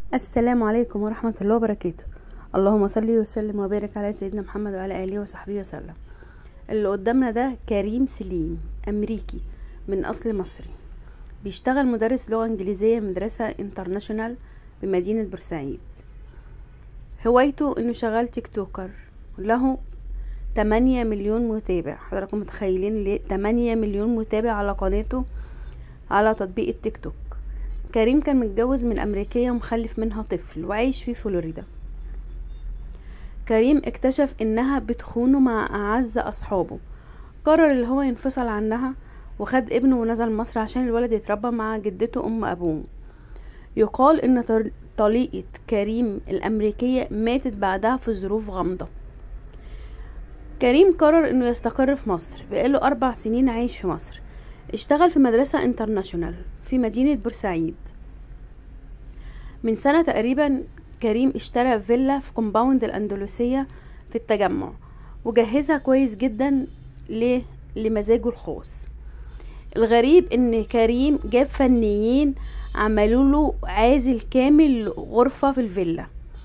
السلام عليكم ورحمة الله وبركاته اللهم صل وسلم وبارك على سيدنا محمد وعلى آله وصحبه وسلم اللي قدامنا ده كريم سليم أمريكي من أصل مصري بيشتغل مدرس لغة إنجليزية مدرسة انترناشونال بمدينة بورسعيد هوايته انه شغال تيك توكر له 8 مليون متابع حضراتكم متخيلين ليه 8 مليون متابع على قناته على تطبيق التيك توك كريم كان متجوز من أمريكية ومخلف منها طفل وعايش في فلوريدا كريم اكتشف انها بتخونه مع اعز اصحابه قرر اللي هو ينفصل عنها وخد ابنه ونزل مصر عشان الولد يتربى مع جدته ام ابوه يقال ان طليقة كريم الامريكية ماتت بعدها في ظروف غامضة كريم قرر انه يستقر في مصر بقاله اربع سنين عايش في مصر اشتغل في مدرسة انترناشونال في مدينة بورسعيد من سنة تقريبا كريم اشترى فيلا في كومباوند الأندلسية في التجمع وجهزها كويس جدا ليه لمزاجه الخاص الغريب ان كريم جاب فنيين عملوا له عازل كامل غرفة في الفيلا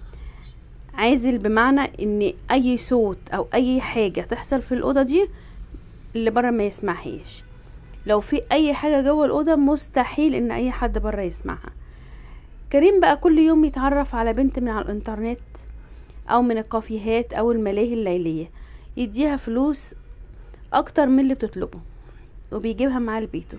عازل بمعنى ان اي صوت او اي حاجة تحصل في الأوضة دي اللي بره ما يسمعهاش لو في اي حاجة جوه الأوضة مستحيل ان اي حد بره يسمعها كريم بقى كل يوم يتعرف على بنت من على الانترنت او من الكافيهات او الملاهي الليلية يديها فلوس اكتر من اللي بتطلبه وبيجيبها معاه لبيته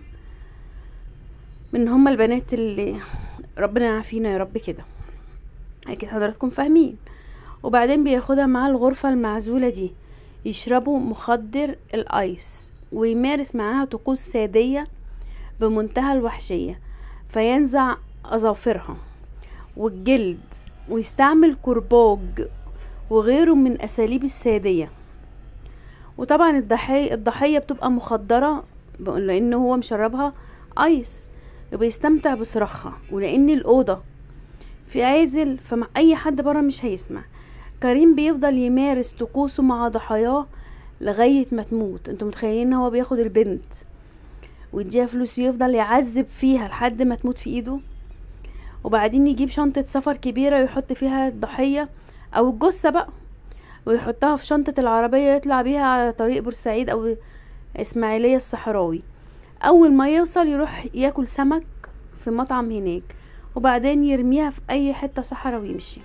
من هما البنات اللي ربنا يعافينا يا رب كده اكيد حضراتكم فاهمين وبعدين بياخدها معاه الغرفة المعزولة دي يشربوا مخدر الايس ويمارس معاها طقوس سادية بمنتهى الوحشية فينزع أظافرها والجلد ويستعمل كرباج وغيره من أساليب السادية وطبعا الضحية, الضحية بتبقى مخدرة لأن هو مشربها آيس وبيستمتع بصراخها ولأن الأوضة في عازل فمع أي حد برا مش هيسمع كريم بيفضل يمارس طقوسه مع ضحاياه لغاية ما تموت انتوا متخيلين هو بياخد البنت ويديها فلوس يفضل يعذب فيها لحد ما تموت في ايده وبعدين يجيب شنطة سفر كبيرة ويحط فيها الضحية او الجثة بقى ويحطها في شنطة العربية يطلع بيها على طريق بورسعيد او اسماعيلية الصحراوي اول ما يوصل يروح ياكل سمك في مطعم هناك وبعدين يرميها في اي حتة صحراء ويمشي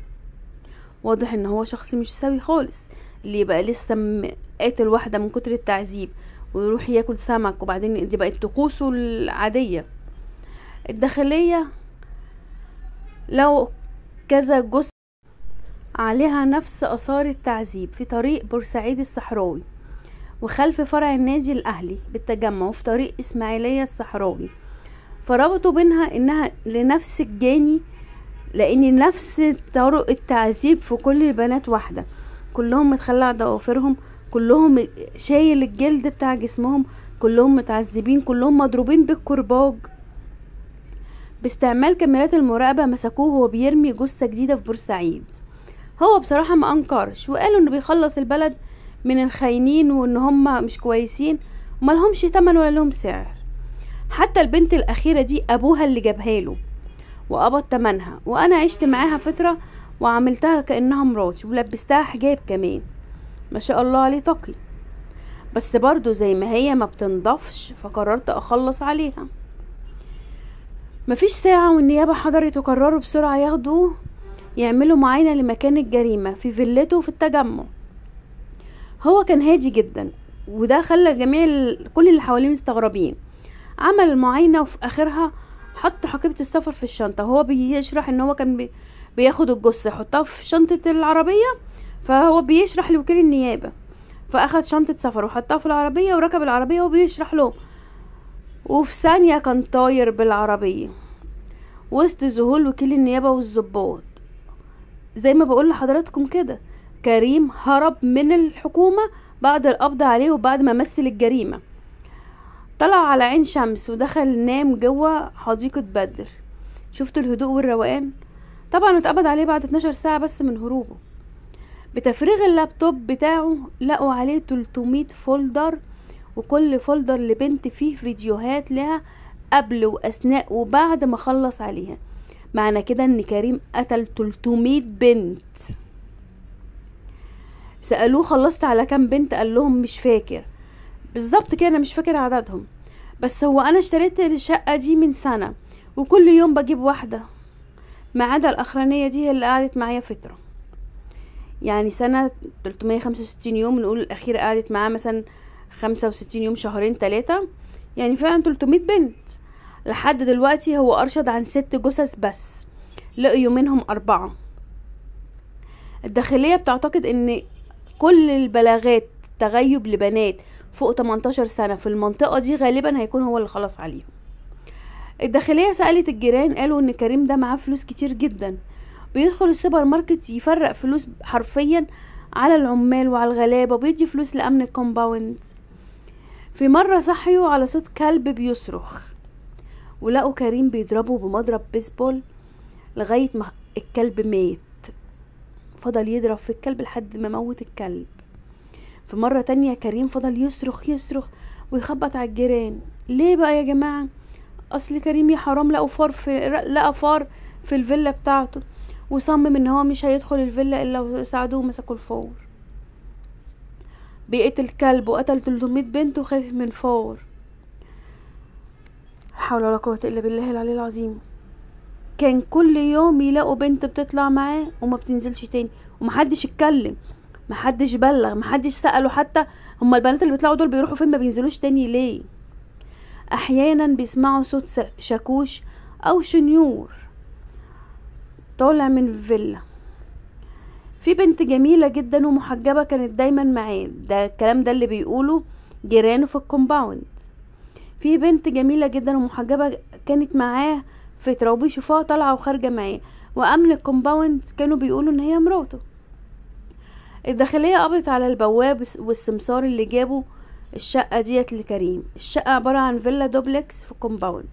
واضح ان هو شخص مش سوي خالص اللي يبقى لسه قاتل واحدة من كتر التعذيب ويروح ياكل سمك وبعدين دي بقت طقوسه العادية الداخلية لو كذا جثة عليها نفس آثار التعذيب في طريق بورسعيد الصحراوي وخلف فرع النادي الأهلي بالتجمع وفي طريق إسماعيلية الصحراوي فربطوا بينها إنها لنفس الجاني لأن نفس طرق التعذيب في كل البنات واحدة كلهم متخلع ضوافرهم كلهم شايل الجلد بتاع جسمهم كلهم متعذبين كلهم مضروبين بالكرباج باستعمال كاميرات المراقبة مسكوه وهو بيرمي جثة جديدة في بورسعيد هو بصراحة ما انكرش وقالوا انه بيخلص البلد من الخاينين وان هم مش كويسين وملهمش تمن ولا لهم سعر حتى البنت الاخيرة دي ابوها اللي جابها له وقبض تمنها وانا عشت معاها فترة وعملتها كأنها مراتي ولبستها حجاب كمان ما شاء الله عليه تقي بس برضو زي ما هي ما بتنضفش فقررت اخلص عليها مفيش ساعة والنيابة حضرت وقرروا بسرعة ياخدوه يعملوا معاينة لمكان الجريمة في فيلته في التجمع هو كان هادي جدا وده خلى جميع ال... كل اللي حواليه مستغربين عمل المعاينة وفي اخرها حط حقيبة السفر في الشنطة هو بيشرح ان هو كان بي... بياخد الجثة يحطها في شنطة العربية فهو بيشرح لوكيل النيابة فاخد شنطة سفر وحطها في العربية وركب العربية وبيشرح له وفي ثانية كان طاير بالعربية وسط ذهول وكيل النيابة والظباط زي ما بقول لحضراتكم كده كريم هرب من الحكومة بعد القبض عليه وبعد ما مثل الجريمة طلع على عين شمس ودخل نام جوه حديقة بدر شفتوا الهدوء والروقان طبعا اتقبض عليه بعد 12 ساعة بس من هروبه بتفريغ اللابتوب بتاعه لقوا عليه 300 فولدر وكل فولدر لبنت فيه فيديوهات لها قبل واثناء وبعد ما خلص عليها معنى كده ان كريم قتل 300 بنت سألوه خلصت على كام بنت قال لهم مش فاكر بالظبط كده انا مش فاكر عددهم بس هو انا اشتريت الشقة دي من سنة وكل يوم بجيب واحدة ما عدا الاخرانية دي هي اللي قعدت معايا فترة يعني سنة 365 يوم نقول الاخيرة قعدت معاه مثلا 65 يوم شهرين ثلاثة يعني فعلا 300 بنت لحد دلوقتي هو ارشد عن ست جثث بس لقيوا منهم اربعة الداخلية بتعتقد ان كل البلاغات تغيب لبنات فوق 18 سنة في المنطقة دي غالبا هيكون هو اللي خلص عليهم الداخلية سألت الجيران قالوا ان كريم ده معاه فلوس كتير جدا بيدخل السوبر ماركت يفرق فلوس حرفيا على العمال وعلى الغلابة وبيدي فلوس لأمن الكومباوند في مرة صحيوا على صوت كلب بيصرخ ولقوا كريم بيضربه بمضرب بيسبول لغاية ما الكلب مات فضل يضرب في الكلب لحد ما موت الكلب في مرة تانية كريم فضل يصرخ يصرخ ويخبط على الجيران ليه بقى يا جماعة اصل كريم يا حرام لقوا فار في لقى فار في الفيلا بتاعته وصمم ان هو مش هيدخل الفيلا الا وساعدوه مسكوا الفور بيقتل كلب وقتل 300 بنت وخايف من فار حول ولا قوة الا بالله العلي العظيم كان كل يوم يلاقوا بنت بتطلع معاه وما بتنزلش تاني ومحدش اتكلم محدش بلغ محدش سأله حتى هما البنات اللي بيطلعوا دول بيروحوا فين ما بينزلوش تاني ليه احيانا بيسمعوا صوت شاكوش او شنيور طالع من الفيلا في بنت جميلة جدا ومحجبة كانت دايما معاه ده الكلام ده اللي بيقوله جيرانه في الكومباوند في بنت جميلة جدا ومحجبة كانت معاه فترة وبيشوفوها طالعة وخارجة معاه وأمن الكومباوند كانوا بيقولوا إن هي مراته الداخلية قبضت على البواب والسمسار اللي جابوا الشقة ديت لكريم الشقة عبارة عن فيلا دوبلكس في كومباوند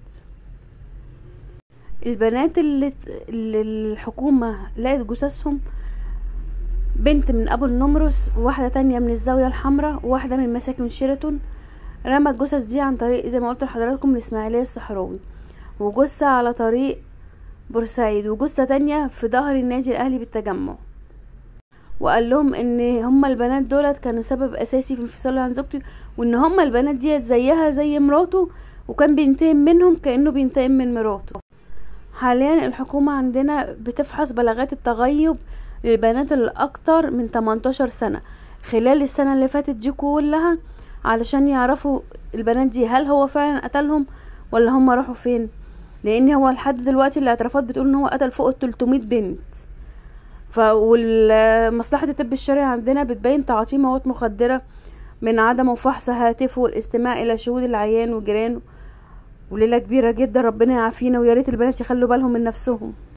البنات اللي, اللي الحكومة لقت جثثهم بنت من ابو النمرس وواحدة تانية من الزاوية الحمراء وواحدة من مساكن شيراتون رمى الجثث دي عن طريق زي ما قلت لحضراتكم الاسماعيلية الصحراوي وجثة على طريق بورسعيد وجثة تانية في ظهر النادي الاهلي بالتجمع وقال لهم ان هما البنات دولت كانوا سبب اساسي في انفصاله عن زوجته وان هما البنات ديت زيها زي مراته وكان بينتقم منهم كانه بينتقم من مراته حاليا الحكومة عندنا بتفحص بلاغات التغيب للبنات الاكتر من 18 سنة خلال السنة اللي فاتت دي كلها علشان يعرفوا البنات دي هل هو فعلا قتلهم ولا هم راحوا فين لان هو لحد دلوقتي الاعترافات بتقول ان هو قتل فوق ال 300 بنت فمصلحة الطب الشرعي عندنا بتبين تعاطيه مواد مخدرة من عدم فحص هاتفه والاستماع الى شهود العيان وجيرانه وليلة كبيرة جدا ربنا يعافينا ويا ريت البنات يخلوا بالهم من نفسهم